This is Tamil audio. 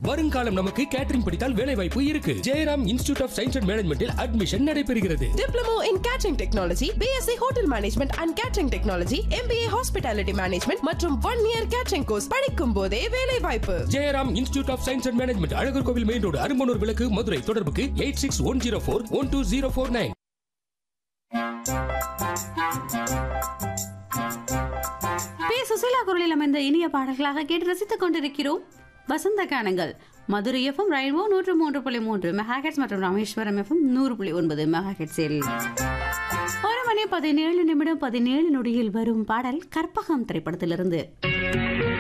வருங்காலம் நமக்கு கேட்டரிங் படித்தால் வேலை வாய்ப்பு இருக்கு Jayaram institute of science and மேனேஜ்மெண்டில் அட்மிஷன் நடைபெறுகிறது Diploma in Catering Technology, BSc Hotel Management and Catering Technology, MBA Hospitality Management மற்றும் ஒன் இயர் கேட்டரிங் கோர்ஸ் படிக்கும் போதே வேலை வாய்ப்பு Jayaram institute of science and management Alagar Kovil main road Arumbanur விளக்கு மதுரை தொடர்புக்கு eight six one zero four one two zero four nine P Suseela குரலில் அமைந்த இனிய பாடல்களாக கேட்டு ரசித்துக் கொண்டிருக்கிறோம் வசந்த கானங்கள் மதுரை எஃப்எம் ரெயின்போ நூற்று மூன்று புள்ளி மூன்று மெகாஹெட்ஸ் மற்றும் ராமேஸ்வரம் எஃப்எம் நூறு புள்ளி ஒன்பது மெகாஹெட்ஸில் ஒரு மணி பதினேழு நிமிடம் பதினேழு நொடியில் வரும் பாடல் கற்பகம் திரைப்படத்திலிருந்து